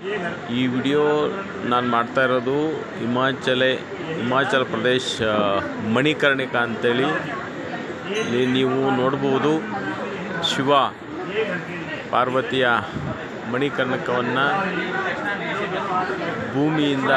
ಈ ವಿಡಿಯೋ ನಾನು ಮಾಡ್ತಾ ಇರೋದು ಹಿಮಾಚಲ ಹಿಮಾಚಲ ಪ್ರದೇಶ್ ಆ, ಮಣಿಕರ್ಣಿಕಾ ಅಂತೇಳಿ ಇಲ್ಲಿ ನೀವು ನೋಡ್ಬೋದು ಶಿವ ಪಾರ್ವತಿಯ ಮಣಿಕರ್ಣಿಕವನ್ನು ಭೂಮಿಯಿಂದ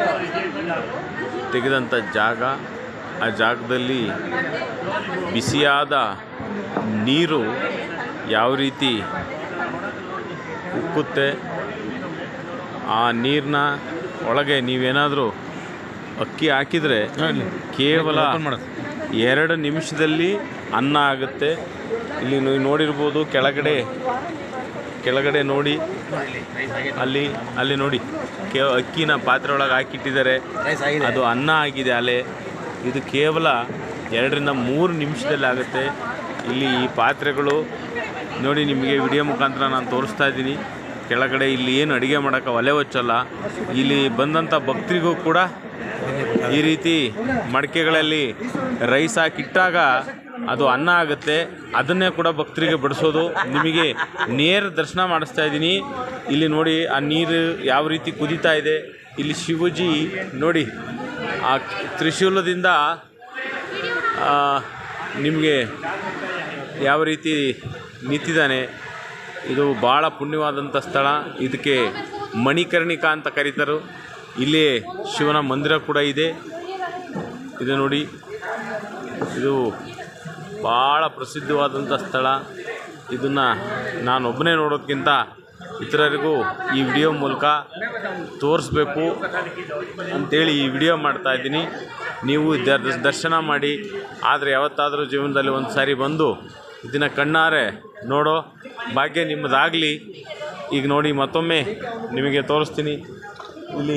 ತೆಗೆದಂಥ ಜಾಗ ಆ ಜಾಗದಲ್ಲಿ ಬಿಸಿಯಾದ ನೀರು ಯಾವ ರೀತಿ ಉಕ್ಕುತ್ತೆ ಆ ನೀರಿನ ಒಳಗೆ ನೀವೇನಾದರೂ ಅಕ್ಕಿ ಹಾಕಿದರೆ ಕೇವಲ ಎರಡು ನಿಮಿಷದಲ್ಲಿ ಅನ್ನ ಆಗುತ್ತೆ ಇಲ್ಲಿ ನೀವು ನೋಡಿರ್ಬೋದು ಕೆಳಗಡೆ ಕೆಳಗಡೆ ನೋಡಿ ಅಲ್ಲಿ ಅಲ್ಲಿ ನೋಡಿ ಕೇ ಅಕ್ಕಿನ ಪಾತ್ರೆ ಒಳಗೆ ಹಾಕಿಟ್ಟಿದ್ದಾರೆ ಅದು ಅನ್ನ ಆಗಿದೆ ಅಲೆ ಇದು ಕೇವಲ ಎರಡರಿಂದ ಮೂರು ನಿಮಿಷದಲ್ಲಿ ಆಗುತ್ತೆ ಇಲ್ಲಿ ಈ ಪಾತ್ರೆಗಳು ನೋಡಿ ನಿಮಗೆ ವಿಡಿಯೋ ಮುಖಾಂತರ ನಾನು ತೋರಿಸ್ತಾ ಇದ್ದೀನಿ ಕೆಳಗಡೆ ಇಲ್ಲಿ ಏನು ಅಡುಗೆ ಮಾಡೋಕ್ಕೆ ಒಲೆ ಹೊಚ್ಚಲ್ಲ ಇಲ್ಲಿ ಬಂದಂಥ ಭಕ್ತರಿಗೂ ಕೂಡ ಈ ರೀತಿ ಮಡಿಕೆಗಳಲ್ಲಿ ರೈಸ್ ಹಾಕಿಟ್ಟಾಗ ಅದು ಅನ್ನ ಆಗುತ್ತೆ ಅದನ್ನೇ ಕೂಡ ಭಕ್ತರಿಗೆ ಬಡಿಸೋದು ನಿಮಗೆ ನೇರ ದರ್ಶನ ಮಾಡಿಸ್ತಾ ಇದ್ದೀನಿ ಇಲ್ಲಿ ನೋಡಿ ಆ ನೀರು ಯಾವ ರೀತಿ ಕುದೀತಾ ಇದೆ ಇಲ್ಲಿ ಶಿವಜಿ ನೋಡಿ ಆ ತ್ರಿಶೂಲದಿಂದ ಆ, ನಿಮಗೆ ಯಾವ ರೀತಿ ನಿಂತಿದ್ದಾನೆ ಇದು ಭಾಳ ಪುಣ್ಯವಾದಂಥ ಸ್ಥಳ ಇದಕ್ಕೆ ಮಣಿಕರ್ಣಿಕಾ ಅಂತ ಕರೀತಾರೆ ಇಲ್ಲಿ ಶಿವನ ಮಂದಿರ ಕೂಡ ಇದೆ ಇದು ನೋಡಿ ಇದು ಭಾಳ ಪ್ರಸಿದ್ಧವಾದಂಥ ಸ್ಥಳ ಇದನ್ನು ನಾನೊಬ್ಬನೇ ನೋಡೋದಕ್ಕಿಂತ ಇತರರಿಗೂ ಈ ವಿಡಿಯೋ ಮೂಲಕ ತೋರಿಸ್ಬೇಕು ಅಂತೇಳಿ ಈ ವಿಡಿಯೋ ಮಾಡ್ತಾ ಇದ್ದೀನಿ ನೀವು ದರ್- ದರ್ಶನ ಮಾಡಿ ಆದರೆ ಯಾವತ್ತಾದರೂ ಜೀವನದಲ್ಲಿ ಒಂದು ಸಾರಿ ಬಂದು ಇದನ್ನು ಕಣ್ಣಾರೆ ನೋಡೋ ಭಾಗ್ಯ ನಿಮ್ಮದಾಗಲಿ ಈಗ ನೋಡಿ ಮತ್ತೊಮ್ಮೆ ನಿಮಗೆ ತೋರಿಸ್ತೀನಿ ಇಲ್ಲಿ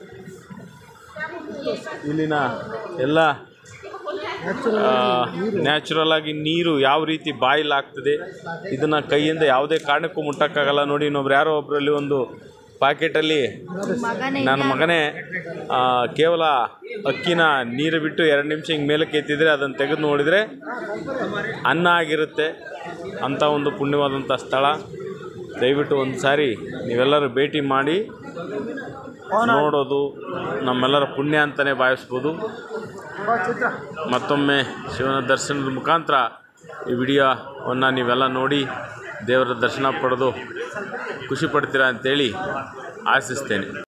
ಇಲ್ಲಿನ ಎಲ್ಲ ನ್ಯಾಚುರಲ್ ಆಗಿ ನೀರು ಯಾವ ರೀತಿ ಬಾಯಿಲಾಗ್ತದೆ ಇದನ್ನು ಕೈಯಿಂದ ಯಾವುದೇ ಕಾರಣಕ್ಕೂ ಮುಟ್ಟಕ್ಕಾಗಲ್ಲ ನೋಡಿ ಇನ್ನೊಬ್ರು ಯಾರೋ ಒಬ್ಬರಲ್ಲಿ ಒಂದು ಪ್ಯಾಕೆಟಲ್ಲಿ ನನ್ನ ಮಗನೇ ಆ, ಕೇವಲ ಅಕ್ಕಿನ ನೀರು ಬಿಟ್ಟು ಎರಡು ನಿಮಿಷ ಹಿಂಗೆ ಮೇಲಕ್ಕೆ ಎತ್ತಿದರೆ ಅದನ್ನು ತೆಗೆದು ನೋಡಿದರೆ ಅನ್ನ ಆಗಿರುತ್ತೆ ಅಂಥ ಒಂದು ಪುಣ್ಯವಾದಂಥ ಸ್ಥಳ ದಯವಿಟ್ಟು ಒಂದು ಸಾರಿ ನೀವೆಲ್ಲರೂ ಭೇಟಿ ಮಾಡಿ ನೋಡೋದು ನಮ್ಮೆಲ್ಲರ ಪುಣ್ಯ ಅಂತಲೇ ಭಾವಿಸ್ಬೋದು ಮತ್ತೊಮ್ಮೆ ಶಿವನ ದರ್ಶನದ ಮುಖಾಂತರ ಈ ವಿಡಿಯೋವನ್ನು ನೀವೆಲ್ಲ ನೋಡಿ ದೇವರ ದರ್ಶನ ಪಡೆದು ಖುಷಿ ಪಡ್ತೀರಾ ಅಂತೇಳಿ ಆಶಿಸ್ತೇನೆ